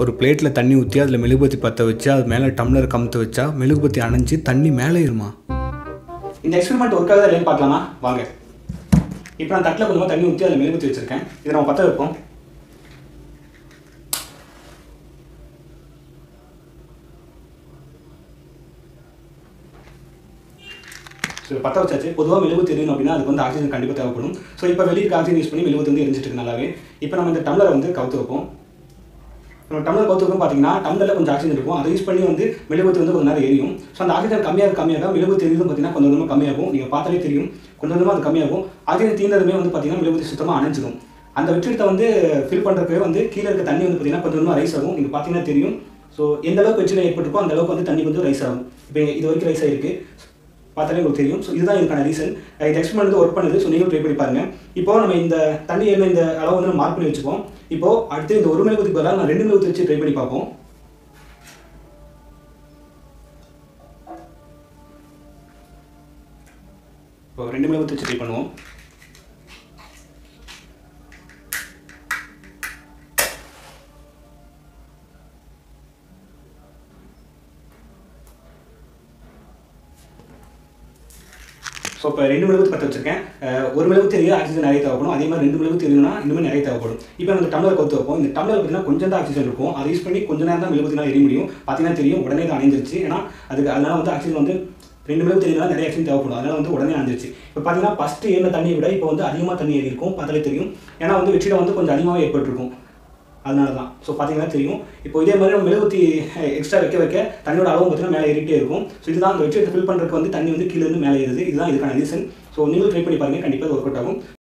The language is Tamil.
ஒரு பிளேட்டில் தண்ணி ஊற்றி அதில் மெழுகுபத்தி பற்ற வச்சு அது மேலே டம்ளர் கமுத்து வச்சா மெழுகுபத்தி அணைஞ்சு தண்ணி மேலே ஏறுமா இந்த எக்ஸ்பெரிமெண்ட் ஒர்க் ஆகுதா இல்லைன்னு பார்க்கலாமா வாங்க இப்போ நான் தட்டில் கொஞ்சமாக தண்ணி ஊற்றி அதில் மெழுகுத்தி வச்சுருக்கேன் இதை நம்ம பற்ற வைப்போம் ஸோ பற்ற வச்சாச்சு பொதுவாக மெழுகுத்தி எரியணும் அப்படின்னா அதுக்கு வந்து ஆக்சிஜன் கண்டிப்பாக தேவைப்படும் ஸோ இப்போ வெளியே இருக்க ஆக்சிஜன் யூஸ் பண்ணி மெழுகுத்தி வந்து எரிஞ்சிட்டு இருக்கு நல்லாவே இப்போ நம்ம இந்த டம்ளரை வந்து கவுத்து வைப்போம் நம்ம டம்ளர் கவுத்து வைப்போம் பார்த்தீங்கன்னா டம்ளரில் கொஞ்சம் ஆக்சிஜன் இருக்கும் அதை யூஸ் பண்ணி வந்து மெழுகுத்தி வந்து கொஞ்சம் நேரம் எரியும் ஸோ அந்த ஆக்சிஜன் கம்மியாக கம்மியாக மெழுகுத்தி எரியும் பார்த்தீங்கன்னா கொஞ்சம் கொஞ்சமாக கம்மியாகும் நீங்கள் பார்த்தாலே தெரியும் கொஞ்சம் கொஞ்சமாக அது கம்மியாகும் ஆக்சிஜன் தீர்ந்ததுமே வந்து பார்த்தீங்கன்னா மெழுகுத்தி சுத்தமாக அணைஞ்சிடும் அந்த வெற்றிடத்தை வந்து ஃபில் பண்ணுறதுக்கு வந்து கீழே இருக்க தண்ணி வந்து பார்த்தீங்கன்னா கொஞ்சம் கொஞ்சமாக ரைஸ் ஆகும் நீங்கள் பார்த்தீங்கன்னா தெரியும் ஸோ எந்த அளவுக்கு வெற்றிடம் ஏற்பட்டிருக்கோ அந்த அளவுக்கு வந்து தண்ணி வந்து ரைஸ் ஆகும் இப்போ இது வரைக்கும் ரைஸ் ஆகிருக்கு பார்த்தாலே உங்களுக்கு தெரியும் ஸோ இதுதான் இதுக்கான ரீசன் இந்த எக்ஸ்பெரிமெண்ட் வந்து ஒர்க் பண்ணுது ஸோ நீங்களும் ட்ரை பண்ணி பாருங்க இப்போ நம்ம இந்த தண்ணி என்ன இந்த அளவு வந்து மார்க் பண்ணி வச்சுப்போம் இப்போ அடுத்து இந்த ஒரு மெழுகுத்துக்கு பதிலாக நான் ரெண்டு மெழுகுத்து வச்சு ட்ரை பண்ணி பார்ப்போம் இப்போ ரெண்டு மெழுகுத்து வச்சு ட்ரை பண்ணுவோம் ஸோ இப்போ ரெண்டு மெழுகுத்து பற்ற வச்சிருக்கேன் அஹ் ஒரு மெழுகுத்து எரிய ஆக்சிஜன் நிறைய தேவைப்படும் அதே மாதிரி ரெண்டு மெழுகுத்து எரியணும்னா இன்னுமே நிறைய தேவைப்படும் இப்போ இந்த டம்ளர் கொத்து வைப்போம் இந்த டம்ளர் பார்த்தீங்கன்னா கொஞ்சம் தான் ஆக்சிஜன் இருக்கும் அதை யூஸ் பண்ணி கொஞ்ச நேரம் தான் மெழுகுத்தினால் எரிய முடியும் பார்த்தீங்கன்னா தெரியும் உடனே தான் அணைஞ்சிருச்சு ஏன்னா அதுக்கு அதனால வந்து ஆக்சிஜன் வந்து ரெண்டு மெழுகு தெரியலாம் நிறைய ஆக்சிஜன் தேவைப்படும் அதனால வந்து உடனே அணைஞ்சிருச்சு இப்போ பார்த்தீங்கன்னா ஃபஸ்ட்டு ஏறின தண்ணியை விட இப்போ வந்து அதிகமாக தண்ணி ஏறி இருக்கும் பார்த்தாலே தெரியும் ஏன்னா வந்து வெற்றிடம் வந்து கொஞ்சம் அதிகமாகவே ஏற்பட்டிருக்கும் அதனால தான் ஸோ பார்த்தீங்கன்னா தெரியும் இப்போ இதே மாதிரி நம்ம மெழுகுத்தி எக்ஸ்ட்ரா வைக்க வைக்க தண்ணியோட அளவும் பார்த்தீங்கன்னா மேலே ஏறிட்டே இருக்கும் ஸோ இதுதான் அந்த வெற்றிடத்தை ஃபில் பண்ணுறதுக்கு வந்து தண்ணி வந்து கீழே இருந்து மேலே ஏறுது இதுதான் இதுக்கான ரீசன் ஸோ நீங்களும் ட்ரை பண்ணி பாருங்க கண்டிப்பாக ஒர்க் அவுட் ஆகும்